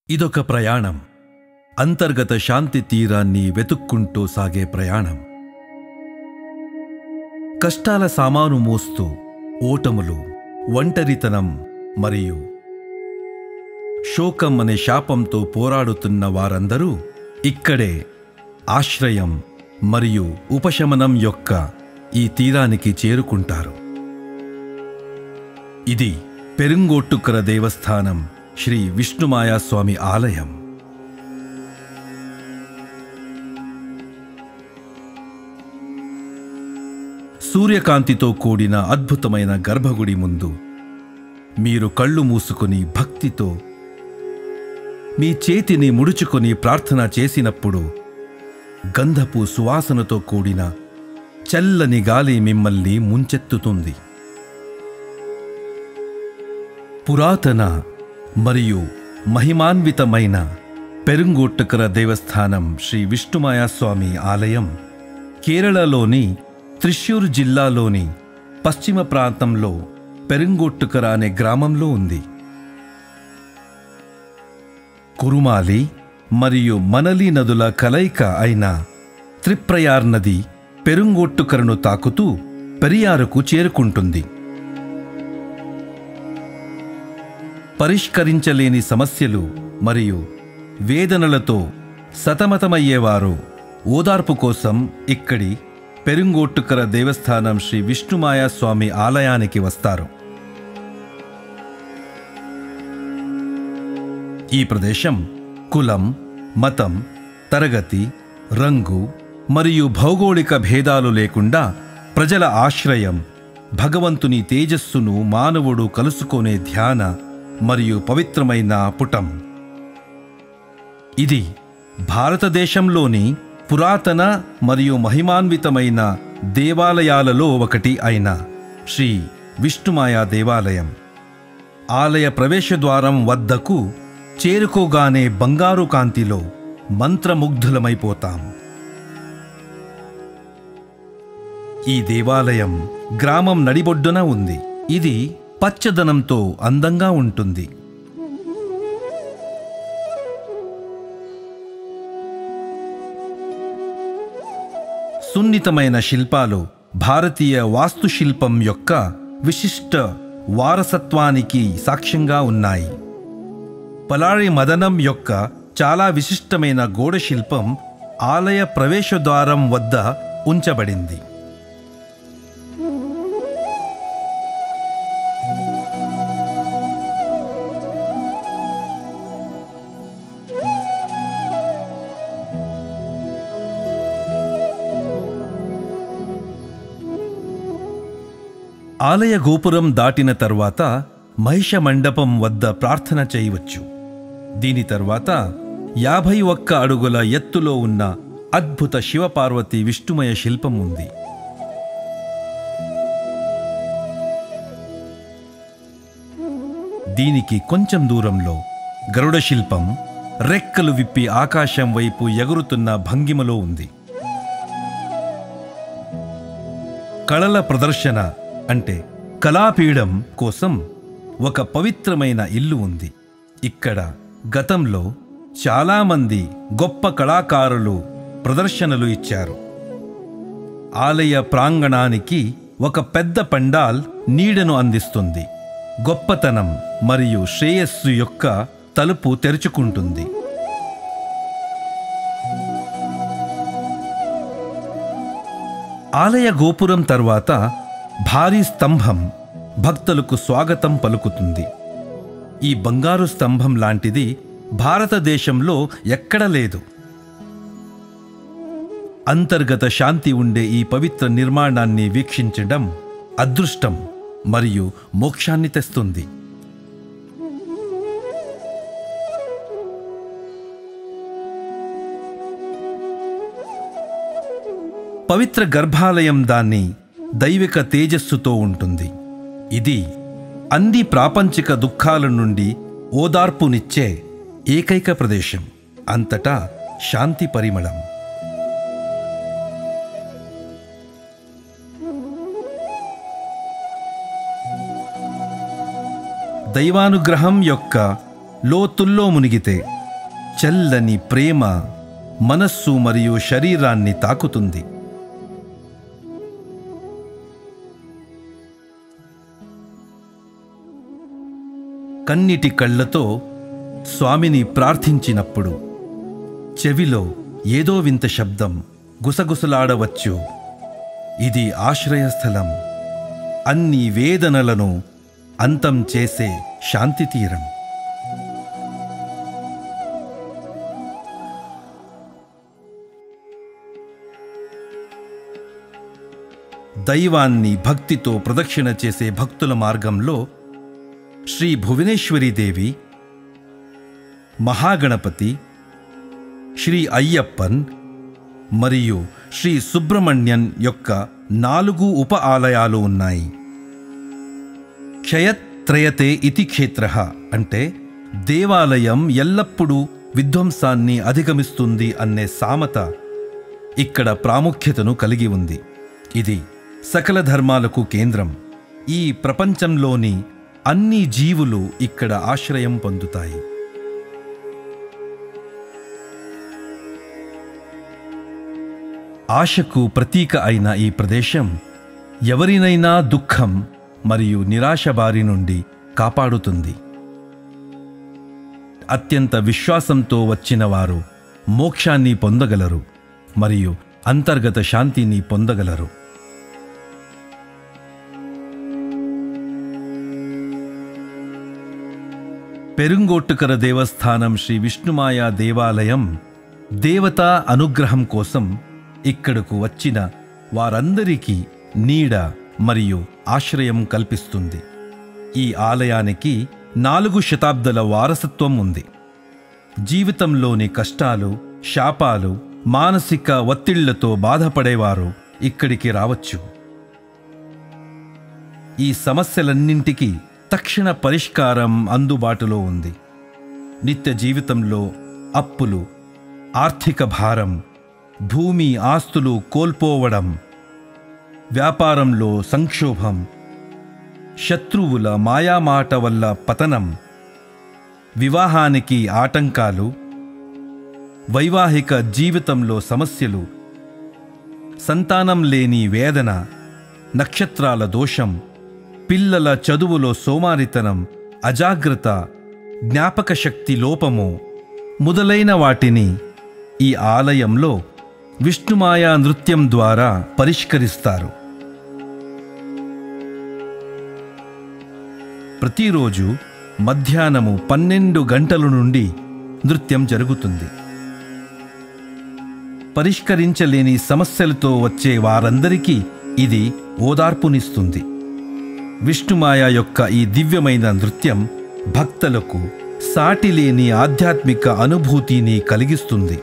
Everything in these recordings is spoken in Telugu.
ఇదొక ప్రయాణం అంతర్గత శాంతి తీరాన్ని వెతుక్కుంటూ సాగే ప్రయాణం కష్టాల సామాను మోస్తూ ఓటములు ఒంటరితనం మరియు శోకం అనే శాపంతో పోరాడుతున్న వారందరూ ఇక్కడే ఆశ్రయం మరియు ఉపశమనం యొక్క ఈ తీరానికి చేరుకుంటారు ఇది పెరుంగోట్టుకర దేవస్థానం శ్రీ విష్ణుమాయాస్వామి ఆలయం సూర్యకాంతితో కూడిన అద్భుతమైన గర్భగుడి ముందు మీరు కళ్ళు మూసుకుని భక్తితో మీ చేతిని ముడుచుకొని ప్రార్థన చేసినప్పుడు గంధపు సువాసనతో కూడిన చల్లని గాలి మిమ్మల్ని ముంచెత్తుతుంది పురాతన మరియు మహిమాన్వితమైన పెరుంగోట్టుకర దేవస్థానం శ్రీ విష్ణుమాయాస్వామి ఆలయం కేరళలోని త్రిశూర్ జిల్లాలోని పశ్చిమ ప్రాంతంలో పెరుంగోట్టుకర అనే గ్రామంలో ఉంది కురుమాలి మరియు మనలి నదుల కలయిక అయిన త్రిప్రయార్ నది పెరుంగోట్టుకరను తాకుతూ పెరియారుకు చేరుకుంటుంది పరిష్కరించలేని సమస్యలు మరియు వేదనలతో సతమతమయ్యేవారు ఓదార్పు కోసం ఇక్కడి పెరుంగోట్టుకర దేవస్థానం శ్రీ విష్ణుమాయ స్వామి ఆలయానికి వస్తారు ఈ ప్రదేశం కులం మతం తరగతి రంగు మరియు భౌగోళిక భేదాలు లేకుండా ప్రజల ఆశ్రయం భగవంతుని తేజస్సును మానవుడు కలుసుకునే ధ్యాన మరియు పవిత్రమైన పుటం ఇది భారతదేశంలోని పురాతన మరియు మహిమాన్వితమైన దేవాలయాలలో ఒకటి అయిన శ్రీ విష్ణుమాయా దేవాలయం ఆలయ ప్రవేశద్వారం వద్దకు చేరుకోగానే బంగారు కాంతిలో మంత్రముగ్ధులమైపోతాం ఈ దేవాలయం గ్రామం నడిబొడ్డున ఉంది ఇది పచ్చదనంతో అందంగా ఉంటుంది సున్నితమైన శిల్పాలు భారతీయ వాస్తుశిల్పం యొక్క విశిష్ట వారసత్వానికి సాక్ష్యంగా ఉన్నాయి పలారి మదనం యొక్క చాలా విశిష్టమైన గోడ శిల్పం ఆలయ ప్రవేశద్వారం వద్ద ఉంచబడింది ఆలయ గోపురం దాటిన తర్వాత మహిష మండపం వద్ద ప్రార్థన చేయవచ్చు దీని తర్వాత యాభై ఒక్క అడుగుల ఎత్తులో ఉన్న అద్భుత శివపార్వతి విష్ణుమయ శిల్పం ఉంది దీనికి కొంచెం దూరంలో గరుడ శిల్పం రెక్కలు విప్పి ఆకాశం వైపు ఎగురుతున్న భంగిమలో ఉంది కళల ప్రదర్శన అంటే కళాపీఠం కోసం ఒక పవిత్రమైన ఇల్లు ఉంది ఇక్కడ గతంలో చాలామంది గొప్ప కళాకారులు ప్రదర్శనలు ఇచ్చారు ఆలయ ప్రాంగణానికి ఒక పెద్ద పండాల్ నీడను అందిస్తుంది గొప్పతనం మరియు శ్రేయస్సు యొక్క తలుపు తెరుచుకుంటుంది ఆలయ గోపురం తర్వాత భారీ స్తంభం భక్తులకు స్వాగతం పలుకుతుంది ఈ బంగారు స్తంభం లాంటిది భారతదేశంలో ఎక్కడ లేదు అంతర్గత శాంతి ఉండే ఈ పవిత్ర నిర్మాణాన్ని వీక్షించడం అదృష్టం మరియు మోక్షాన్ని తెస్తుంది పవిత్ర గర్భాలయం దాన్ని దైవిక తేజస్సుతో ఉంటుంది ఇది అన్ని ప్రాపంచిక దుఃఖాల నుండి ఓదార్పునిచ్చే ఏకైక ప్రదేశం అంతటా శాంతి పరిమళం దైవానుగ్రహం యొక్క లోతుల్లో మునిగితే చల్లని ప్రేమ మనస్సు మరియు శరీరాన్ని తాకుతుంది కన్నిటి కళ్ళతో స్వామిని ప్రార్థించినప్పుడు చెవిలో ఏదో వింత శబ్దం గుసగుసలాడవచ్చు ఇది ఆశ్రయస్థలం అన్ని వేదనలను అంతం చేసే శాంతి తీరం దైవాన్ని భక్తితో ప్రదక్షిణ చేసే భక్తుల మార్గంలో శ్రీ భువనేశ్వరీదేవి మహాగణపతి శ్రీ అయ్యప్పన్ మరియు శ్రీ సుబ్రహ్మణ్యన్ యొక్క నాలుగు ఉప ఆలయాలు ఉన్నాయి క్షయత్రయతే ఇతి క్షేత్ర అంటే దేవాలయం ఎల్లప్పుడూ విధ్వంసాన్ని అధిగమిస్తుంది అనే సామత ఇక్కడ ప్రాముఖ్యతను కలిగి ఉంది ఇది సకల ధర్మాలకు కేంద్రం ఈ ప్రపంచంలోని అన్ని జీవులు ఇక్కడ ఆశ్రయం పొందుతాయి ఆశకు ప్రతీక అయిన ఈ ప్రదేశం ఎవరినైనా దుఃఖం మరియు నిరాశ బారి నుండి కాపాడుతుంది అత్యంత విశ్వాసంతో వచ్చిన వారు మోక్షాన్ని పొందగలరు మరియు అంతర్గత శాంతిని పొందగలరు పెరుంగోట్టుకర దేవస్థానం శ్రీ విష్ణుమాయ దేవాలయం దేవతా అనుగ్రహం కోసం ఇక్కడకు వచ్చిన వారందరికీ నీడ మరియు ఆశ్రయం కల్పిస్తుంది ఈ ఆలయానికి నాలుగు శతాబ్దాల వారసత్వం ఉంది జీవితంలోని కష్టాలు శాపాలు మానసిక ఒత్తిళ్లతో బాధపడేవారు ఇక్కడికి రావచ్చు ఈ సమస్యలన్నింటికీ తక్షణ పరిష్కారం అందుబాటులో ఉంది నిత్య జీవితంలో అప్పులు ఆర్థిక భారం భూమి ఆస్తులు కోల్పోవడం వ్యాపారంలో సంక్షోభం శత్రువుల మాయామాట వల్ల పతనం వివాహానికి ఆటంకాలు వైవాహిక జీవితంలో సమస్యలు సంతానం లేని వేదన నక్షత్రాల దోషం పిల్లల చదువులో సోమారితనం అజాగ్రత్త జ్ఞాపక శక్తి లోపము మొదలైన వాటిని ఈ ఆలయంలో విష్ణుమాయా నృత్యం ద్వారా పరిష్కరిస్తారు ప్రతిరోజు మధ్యాహ్నము పన్నెండు గంటల నుండి నృత్యం జరుగుతుంది పరిష్కరించలేని సమస్యలతో వచ్చే వారందరికీ ఇది ఓదార్పునిస్తుంది విష్ణుమాయ యొక్క ఈ దివ్యమైన నృత్యం భక్తులకు సాటిలేని ఆధ్యాత్మిక అనుభూతిని కలిగిస్తుంది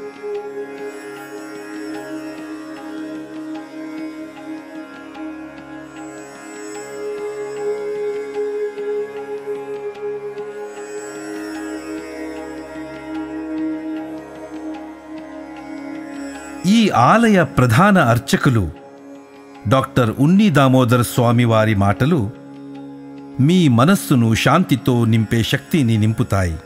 ఈ ఆలయ ప్రధాన అర్చకులు డాక్టర్ ఉన్ని దామోదర్ స్వామి వారి మాటలు మీ మనస్సును శాంతితో నింపే శక్తిని నింపుతాయి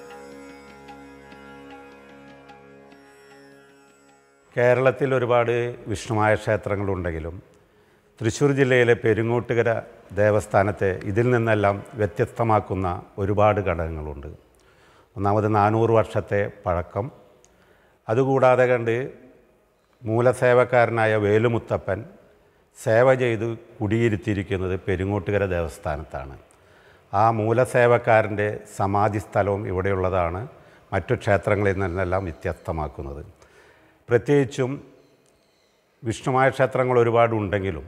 കേരളത്തിൽ ഒരുപാട് വിഷ്ണുമായ ക്ഷേത്രങ്ങളുണ്ടെങ്കിലും തൃശ്ശൂർ ജില്ലയിലെ പെരുങ്ങോട്ടുകര ദേവസ്ഥാനത്തെ ഇതിൽ നിന്നെല്ലാം വ്യത്യസ്തമാക്കുന്ന ഒരുപാട് ഘടകങ്ങളുണ്ട് ഒന്നാമത് നാനൂറ് വർഷത്തെ പഴക്കം അതുകൂടാതെ കണ്ട് മൂലസേവക്കാരനായ വേലുമുത്തപ്പൻ സേവ ചെയ്ത് കുടിയിരുത്തിയിരിക്കുന്നത് പെരുങ്ങോട്ടുകര ദേവസ്ഥാനത്താണ് ആ മൂലസേവക്കാരൻ്റെ സമാധി സ്ഥലവും ഇവിടെയുള്ളതാണ് മറ്റു ക്ഷേത്രങ്ങളിൽ നിന്നെല്ലാം വ്യത്യസ്തമാക്കുന്നത് പ്രത്യേകിച്ചും വിഷ്ണുമായ ക്ഷേത്രങ്ങൾ ഒരുപാട് ഉണ്ടെങ്കിലും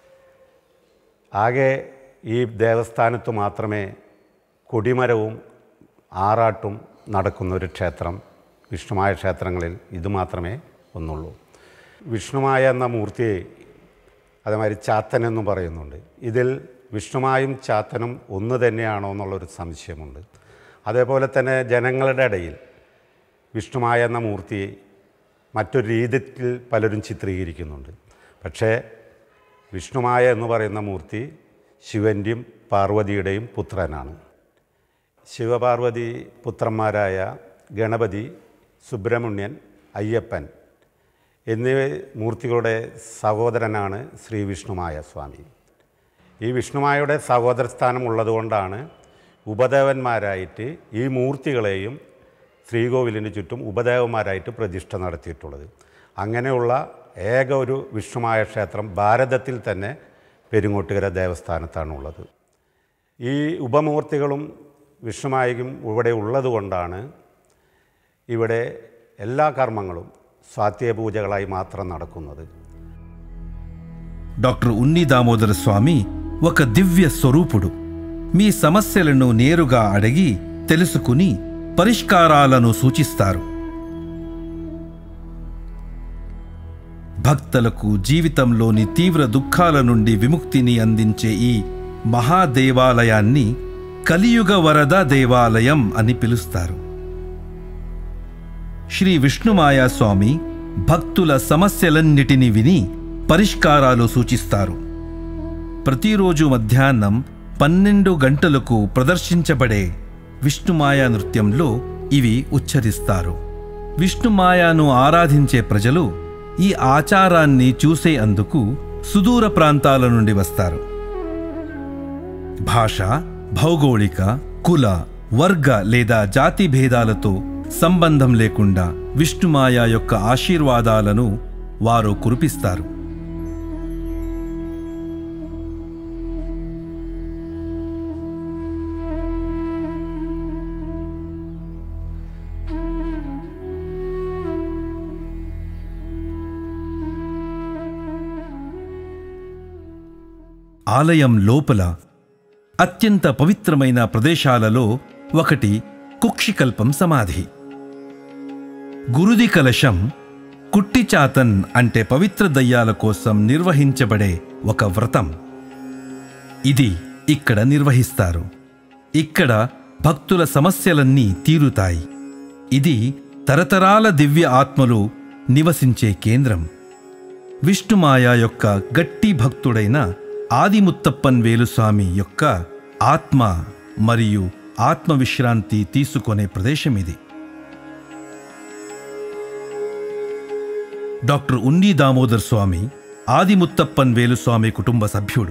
ആകെ ഈ ദേവസ്ഥാനത്ത് മാത്രമേ കൊടിമരവും ആറാട്ടും നടക്കുന്ന ഒരു ക്ഷേത്രം വിഷ്ണുമായ ക്ഷേത്രങ്ങളിൽ ഇത് മാത്രമേ ഒന്നുള്ളൂ വിഷ്ണുമായ എന്ന മൂർത്തിയെ അതേമാതിരി ചാത്തൻ എന്നും പറയുന്നുണ്ട് ഇതിൽ വിഷ്ണുമായും ചാത്തനും ഒന്ന് തന്നെയാണോ എന്നുള്ളൊരു സംശയമുണ്ട് അതേപോലെ തന്നെ ജനങ്ങളുടെ ഇടയിൽ വിഷ്ണുമായ എന്ന മൂർത്തിയെ മറ്റൊരു രീതിയിൽ പലരും ചിത്രീകരിക്കുന്നുണ്ട് പക്ഷേ വിഷ്ണുമായ എന്ന് പറയുന്ന മൂർത്തി ശിവൻ്റെയും പാർവതിയുടെയും പുത്രനാണ് ശിവപാർവതി പുത്രന്മാരായ ഗണപതി സുബ്രഹ്മണ്യൻ അയ്യപ്പൻ എന്നീ മൂർത്തികളുടെ സഹോദരനാണ് ശ്രീ വിഷ്ണുമായ സ്വാമി ഈ വിഷ്ണുമായയുടെ സഹോദരസ്ഥാനം ഉള്ളതുകൊണ്ടാണ് ഉപദേവന്മാരായിട്ട് ഈ മൂർത്തികളെയും ശ്രീകോവിലിന് ചുറ്റും ഉപദേവന്മാരായിട്ട് പ്രതിഷ്ഠ നടത്തിയിട്ടുള്ളത് അങ്ങനെയുള്ള ഏക ഒരു വിഷ്ണുമായ ക്ഷേത്രം ഭാരതത്തിൽ തന്നെ പെരുങ്ങോട്ടുകര ദേവസ്ഥാനത്താണുള്ളത് ഈ ഉപമൂർത്തികളും വിഷ്ണുമായയും ഇവിടെ ഉള്ളതുകൊണ്ടാണ് ഇവിടെ എല്ലാ കർമ്മങ്ങളും സ്വാത്യപൂജകളായി മാത്രം നടക്കുന്നത് డాక్టర్ ఉన్ని దామోదర స్వామి ఒక దివ్య స్వరూపుడు మీ సమస్యలను నేరుగా అడిగి తెలుసుకుని పరిష్కారాలను సూచిస్తారు భక్తులకు జీవితంలోని తీవ్ర దుఃఖాల నుండి విముక్తిని అందించే ఈ మహాదేవాలయాన్ని కలియుగ వరద దేవాలయం అని పిలుస్తారు శ్రీ విష్ణుమాయా స్వామి భక్తుల సమస్యలన్నిటిని విని పరిష్కారాలు సూచిస్తారు ప్రతిరోజు మధ్యాహ్నం పన్నెండు గంటలకు ప్రదర్శించబడే విష్ణుమాయా నృత్యంలో ఇవి ఉచ్చరిస్తారు విష్ణుమాయాను ఆరాధించే ప్రజలు ఈ ఆచారాన్ని చూసే అందుకు సుదూర ప్రాంతాల నుండి వస్తారు భాష భౌగోళిక కుల వర్గ లేదా జాతి భేదాలతో సంబంధం లేకుండా విష్ణుమాయ యొక్క ఆశీర్వాదాలను వారు కురిపిస్తారు ఆలయం లోపల అత్యంత పవిత్రమైన ప్రదేశాలలో ఒకటి కుక్షికల్పం సమాధి గురుది కలశం కుట్టిచాతన్ అంటే పవిత్ర దయ్యాల కోసం నిర్వహించబడే ఒక వ్రతం ఇది ఇక్కడ నిర్వహిస్తారు ఇక్కడ భక్తుల సమస్యలన్నీ తీరుతాయి ఇది తరతరాల దివ్య ఆత్మలు నివసించే కేంద్రం విష్ణుమాయ యొక్క గట్టి భక్తుడైన ఆదిముత్తప్పన్ వేలుస్వామి యొక్క ఆత్మ మరియు ఆత్మ విశ్రాంతి తీసుకునే ప్రదేశం ఇది డాక్టర్ ఉన్ని దామోదర్ స్వామి ఆదిముత్తప్పన్ వేలుస్వామి కుటుంబ సభ్యుడు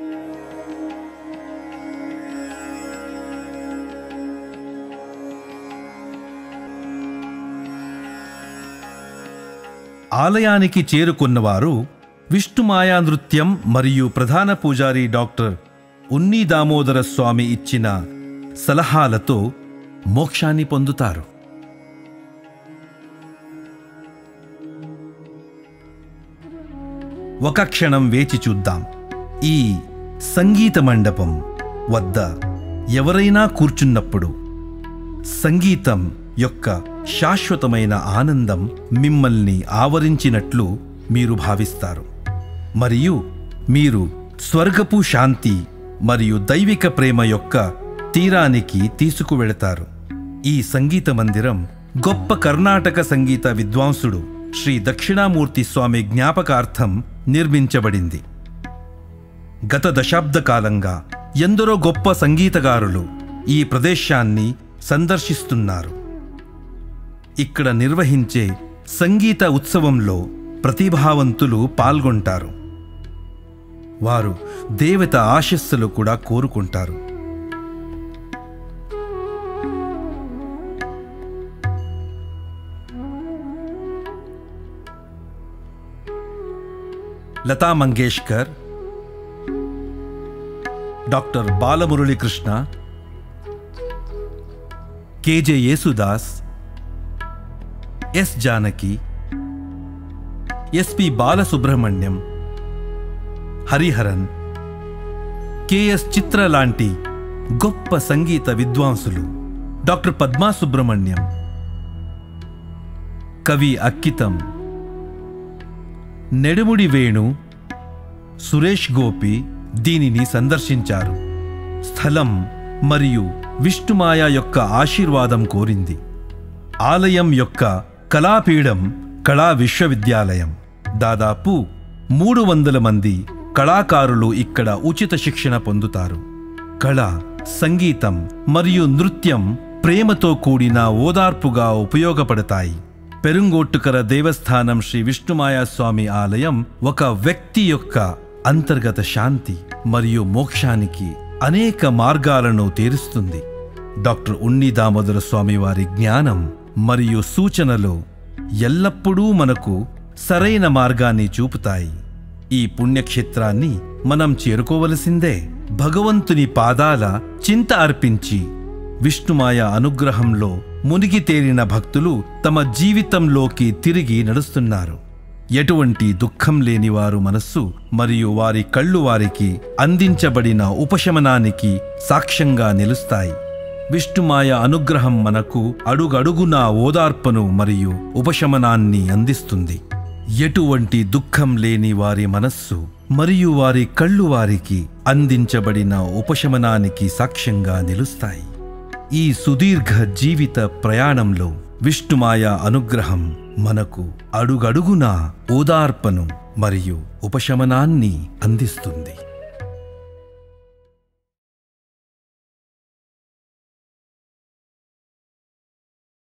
ఆలయానికి చేరుకున్నవారు విష్ణుమాయా నృత్యం మరియు ప్రధాన పూజారి డాక్టర్ ఉన్ని దామోదర స్వామి ఇచ్చిన సలహాలతో మోక్షాన్ని పొందుతారు ఒక క్షణం వేచి చూద్దాం ఈ సంగీత మండపం వద్ద ఎవరైనా కూర్చున్నప్పుడు సంగీతం యొక్క శాశ్వతమైన ఆనందం మిమ్మల్ని ఆవరించినట్లు మీరు భావిస్తారు మరియు మీరు స్వర్గపు శాంతి మరియు దైవిక ప్రేమ యొక్క తీరానికి తీసుకువెళతారు ఈ సంగీత మందిరం గొప్ప కర్ణాటక సంగీత విద్వాంసుడు శ్రీ దక్షిణామూర్తి స్వామి జ్ఞాపకార్థం నిర్మించబడింది గత దశాబ్ద కాలంగా ఎందరో గొప్ప సంగీతగారులు ఈ ప్రదేశాన్ని సందర్శిస్తున్నారు ఇక్కడ నిర్వహించే సంగీత ఉత్సవంలో ప్రతిభావంతులు పాల్గొంటారు వారు దేవత ఆశస్సులు కూడా కోరుకుంటారు Lata Mangeshkar doctor Balamuralikrishna KJ Yesudas S Janaki SP Balasubrahmanyam Hariharan KS Chithra లాంటి గొప్ప సంగీత విద్వాంసులు డాక్టర్ పద్మా సుబ్రహ్మణ్యం కవి అక్కితం నెడుముడి వేణు సురేష్ గోపి దీనిని సందర్శించారు స్థలం మరియు విష్ణుమాయ యొక్క ఆశీర్వాదం కోరింది ఆలయం యొక్క కళాపీఠం కళా విశ్వవిద్యాలయం దాదాపు మూడు వందల మంది కళాకారులు ఇక్కడ ఉచిత శిక్షణ పొందుతారు కళ సంగీతం మరియు నృత్యం ప్రేమతో కూడిన ఓదార్పుగా ఉపయోగపడతాయి పెరుంగోట్టుకర దేవస్థానం శ్రీ విష్ణుమాయా స్వామి ఆలయం ఒక వ్యక్తి యొక్క అంతర్గత శాంతి మరియు మోక్షానికి అనేక మార్గాలను తీరుస్తుంది డాక్టర్ ఉన్ని దామోదర స్వామి వారి జ్ఞానం మరియు సూచనలు ఎల్లప్పుడూ మనకు సరైన మార్గాన్ని చూపుతాయి ఈ పుణ్యక్షేత్రాన్ని మనం చేరుకోవలసిందే భగవంతుని పాదాల చింత అర్పించి విష్ణుమాయ అనుగ్రహంలో మునిగి తేలిన భక్తులు తమ జీవితంలోకి తిరిగి నడుస్తున్నారు ఎటువంటి దుఃఖం లేని వారు మనస్సు మరియు వారి కళ్ళు వారికి అందించబడిన ఉపశమనానికి సాక్ష్యంగా నిలుస్తాయి విష్ణుమాయ అనుగ్రహం మనకు అడుగడుగునా ఓదార్పును మరియు ఉపశమనాన్ని అందిస్తుంది ఎటువంటి దుఃఖం లేని వారి మనస్సు మరియు వారి కళ్ళు వారికి అందించబడిన ఉపశమనానికి సాక్ష్యంగా నిలుస్తాయి ఈ సుదీర్ఘ జీవిత ప్రయాణంలో విష్ణుమాయ అనుగ్రహం మనకు అడుగడుగునా ఓదార్పను మరియు ఉపశమనాన్ని అందిస్తుంది